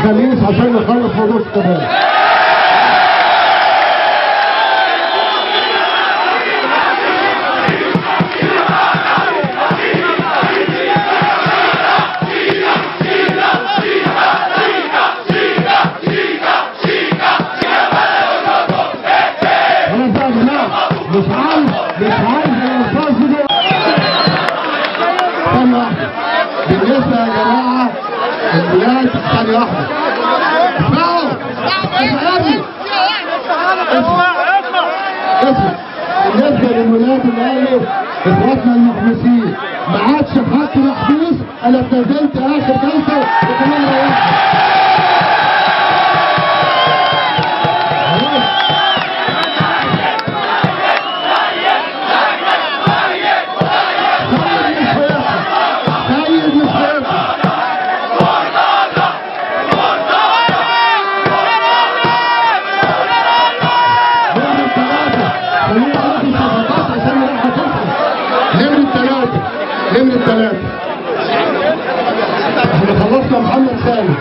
الخميس عشان نخلص موضوع الشباب خلاص بقى يا جماعه مش عايز مش عايز الالفاظ دي ثانية واحدة بالنسبة يا جماعة البلاد ثانية واحدة اسمعوا اسمعوا اسمع اسمع بالنسبة للولاد الأهلي اخواتنا المحبوسين ما عادش حد محبوس انا ابتدلت اخر جلسة وكمان روحت خلاص سيد مش هيطلع سيد مش هيطلع نمرة ثلاثة خلينا ناخد صفقات عشان نروح تخلص نمرة ثلاثة نمرة ثلاثة احنا خلصنا محمد سالم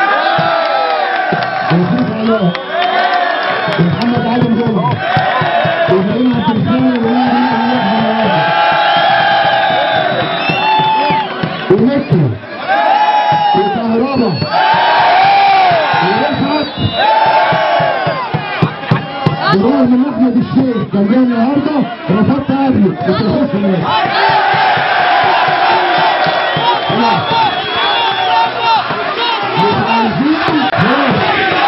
ويوسف علاء ومحمد علي جمعة وابراهيم عبد الخالق ومكي وكهربا ورفعت برغم ان احمد الشيخ كان جاي النهارده رفضت قبله مش هيخش الناس خلاص مش عايزين خلاص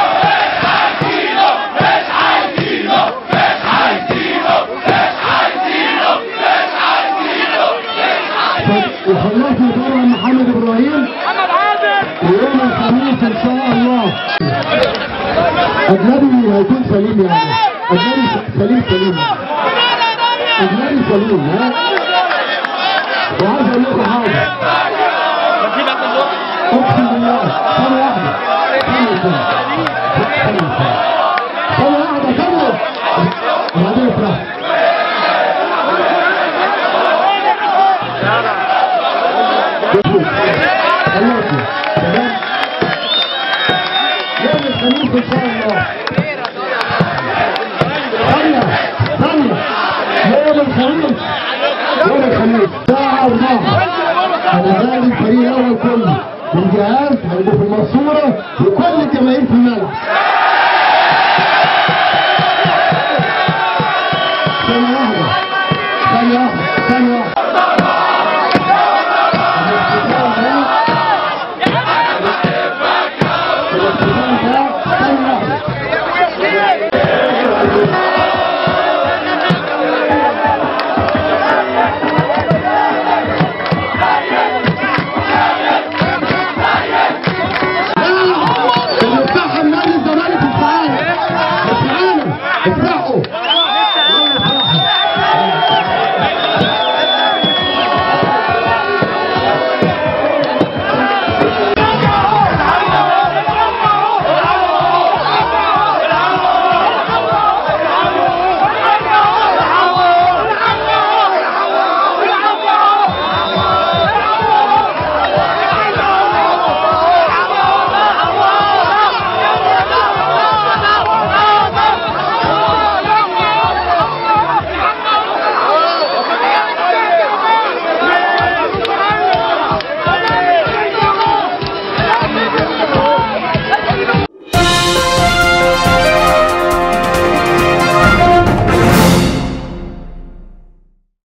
طب وخلصنا طبعا محمد ابراهيم ويوم الخميس ان شاء الله اجنبي هيكون سليم يعني اجنبي سليم سليم اجنبي سليم ها وعايز اقول لكم حاجه اقسم بالله ثانيه واحده ثانيه ثانيه ثانيه واحده ثانيه وبعدين افرح خلصنا تمام يوم الخميس ان شاء الله ثانية ثانية يوم الخميس يوم الخميس الساعة 4 أنا غالي الفريق الأول كله بالجهاز هيبقوا في المنصورة وكل الجماهير في